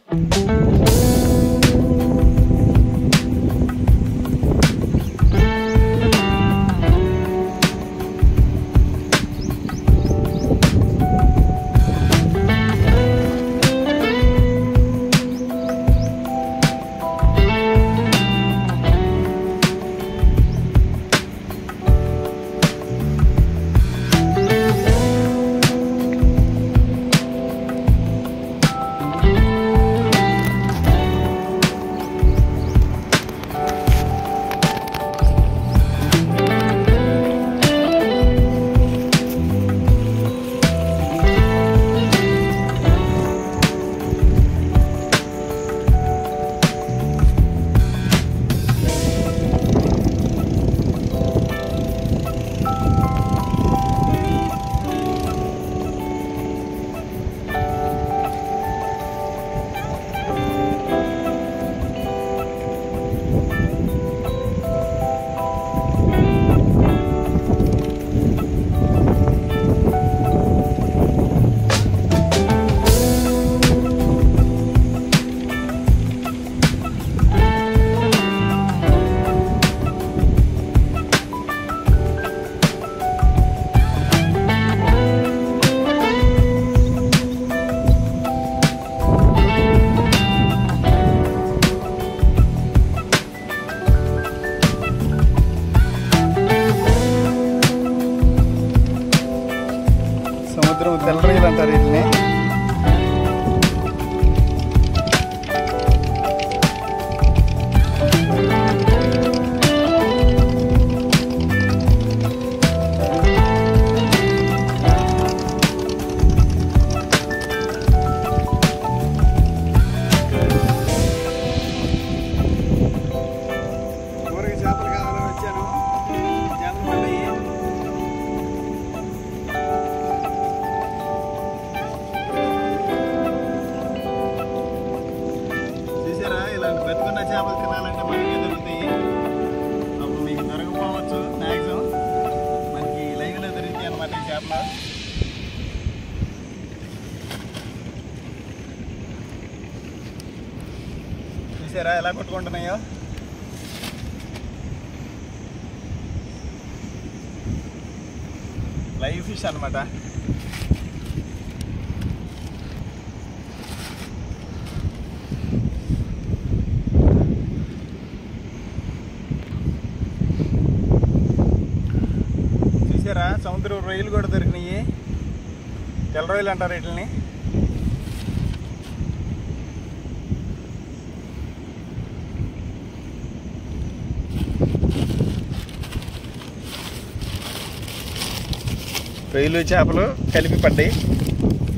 సముద్రం తెల్ల రొయ్యలు అంటారు వీటిని ఊరికి చేపలు కావాలని వచ్చాను చేపలు పడ్డాయి చూసారా ఇలా బతుకున్న చేపలు తినాలంటే మనకి దొరుకుతాయి అప్పుడు మీకు దొరకపోవచ్చు మ్యాక్సిమం మనకి లైవ్లో దొరుకుతాయి అన్నమాట ఈ చేపలు చూసారా ఎలా కొట్టుకుంటున్నాయో లైవ్ ఫిష్ అన్నమాట చూసారా సముద్రం రొయ్యలు కూడా దొరికినాయి తెల్ల రొయ్యలు అంటారు వీటిని రొయ్యలు చేపలు కలిపి పడ్డాయి